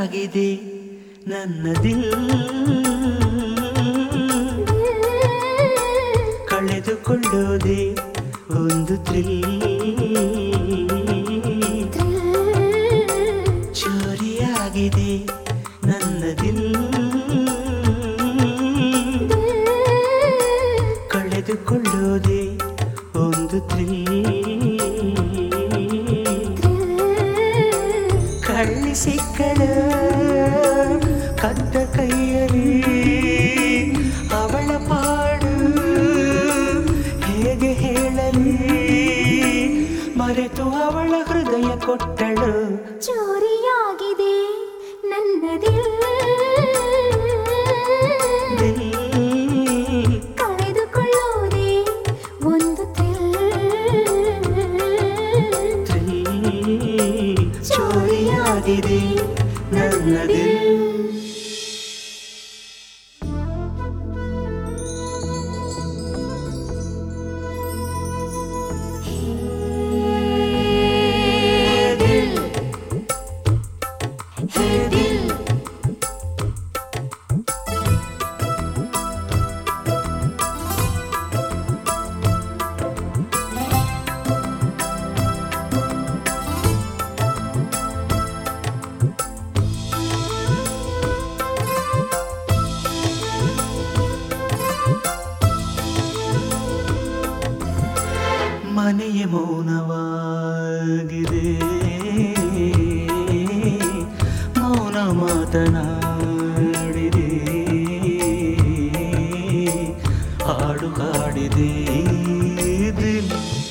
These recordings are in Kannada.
ಚೋರಿಯಾಗಿದೆ ನನ್ನ ದಿಲ್ ಕಳೆದುಕೊಳ್ಳೋದೆ ಒಂದು ಥ್ರಿಲ್ ಚೋರಿಯಾಗಿದೆ ನನ್ನ ದಿಲ್ ಕಳೆದುಕೊಳ್ಳೋದೆ ಒಂದು ಥ್ರಿಲ್ ಕಳ್ಳಿ ಸಿಕ್ಕಳ ಕದ್ದ ಕೈಯಲ್ಲಿ ಅವಳ ಪಾಡು ಹೇಗೆ ಹೇಳಲಿ ಮರೆತು ಅವಳ ಹೃದಯ ಕೊಟ್ಟಳು ಚೋರಿಯಾಗಿದೆ ನನ್ನದಿಲ್ ದಿಲ್ ಕಳೆದುಕೊಳ್ಳೋದೇ ಒಂದು ಥ್ರಿಲ್ ಚೋರಿಯಾಗಿದೆ ನನ್ನ ದಿಲ್ ದಿಲ್ ಹೇ ದಿಲ್ ಮನೆಯ ಮೌನವಾಗಿದೆ ಮೌನ ಮಾತನಾಡಿದೆ ಹಾಡು ಹಾಡಿದೆ ದಿಲ್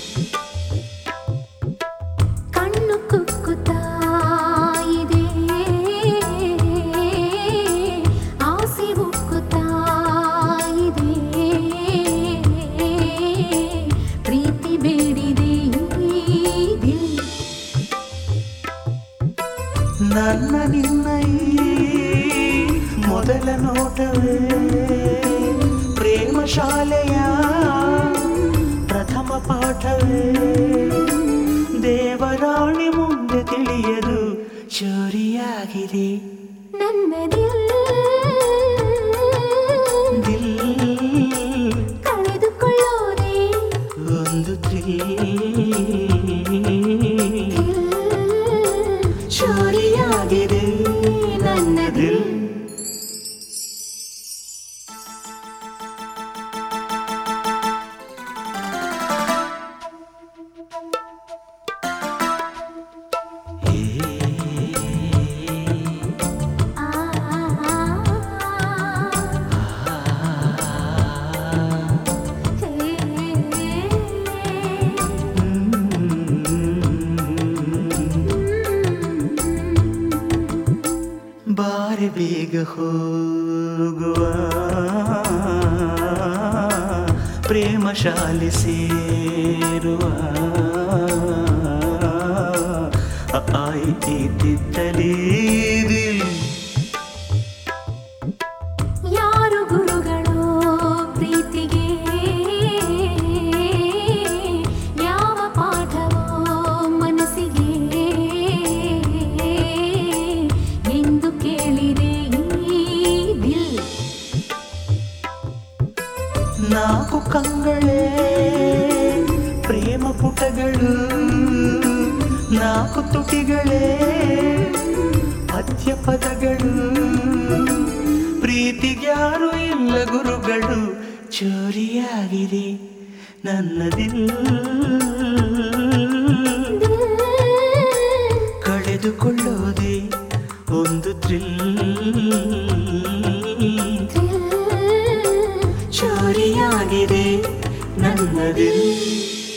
ಕಣ್ಣು ಕುಕ್ಕುತ್ತಾ ಇದೆ ಆಸೆ ಉಕ್ಕುತ್ತಾ ಇದೆ ಪ್ರೀತಿ ಬೇಡಿದೆ ಈ ದಿಲ್ ನನ್ನ ನಿನ್ನ ಈ ಮೊದಲ ನೋಟವೇ ಪ್ರೇಮ ಶಾಲೆಯ ಪ್ರಥಮ ಪಾಠವೇ ದೇವರಾಣಿ ಮುಂದೆ ತಿಳಿಯದು ಚೋರಿಯಾಗಿದೆ ನನ್ನ ದಿಲ್ ದಿಲ್ ಕಳೆದುಕೊಳ್ಳೋದೇ ಒಂದು ಥ್ರಿಲ್ ಚೋರಿಯಾಗಿದೆ ನನ್ನ ದಿಲ್ ಆ ಬಾರಿ ಬೇಗ ಹೋಗುವ ಪ್ರೇಮ ಶಾಲೆ ಸೇರುವ ಆಯ್ತಿತ್ತಲೇ ದಿಲ್ ಯಾರು ಗುರುಗಳು ಪ್ರೀತಿಗೆ ಯಾವ ಪಾಠವೋ ಮನಸ್ಸಿಗೆ ಎಂದು ಕೇಳಿದೆ ಈ ದಿಲ್ ನಾಲ್ಕು ಕಂಗಳೇ ಪ್ರೇಮ ಪುಟಗಳು ನಾಲ್ಕು ತುಟಿಗಳೇ ಪದ್ಯ ಪದಗಳು ಪ್ರೀತಿಗ್ಯಾರು ಇಲ್ಲ ಗುರುಗಳು ಚೋರಿಯಾಗಿದೆ ನನ್ನದಿಲ್ಲ ಕಳೆದುಕೊಳ್ಳೋದೆ ಒಂದು ಥ್ರಿಲ್ ಚೋರಿಯಾಗಿದೆ ನನ್ನದಿಲ್ಲ